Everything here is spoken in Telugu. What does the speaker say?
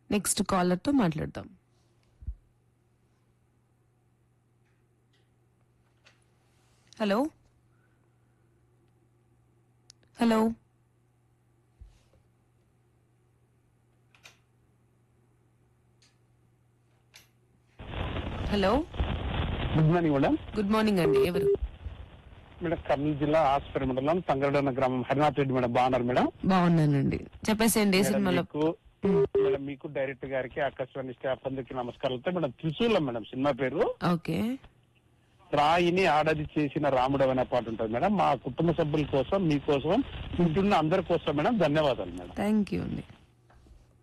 నెక్స్ట్ కాలర్ తో మాట్లాడదాం hello hello hello good morning madam good morning అండి ఎవరు మేడం కర్నూలు జిల్లా ఆస్పరి మండలం తంగరడన్న గ్రామం హరినాథ్ రెడ్డి మేడం బాగున్నారు మేడం బాగున్నానండి చెప్పేసేయండి ఏ మేడం, సినిమాలో మీకు మేడం మీకు డైరెక్టర్ గారికి ఆకాశవాణి స్టాఫ్ అందరికి నమస్కారాలతో మేడం త్రిశూలం మేడం సినిమా పేరు ఓకే రాయిని ఆడది చేసిన రాముడు అనే పాట ఉంటుంది మేడం మా కుటుంబ సభ్యుల కోసం మీకోసం ఉంటున్న అందరి కోసం మేడం ధన్యవాదాలు మేడం థ్యాంక్ యూ అండి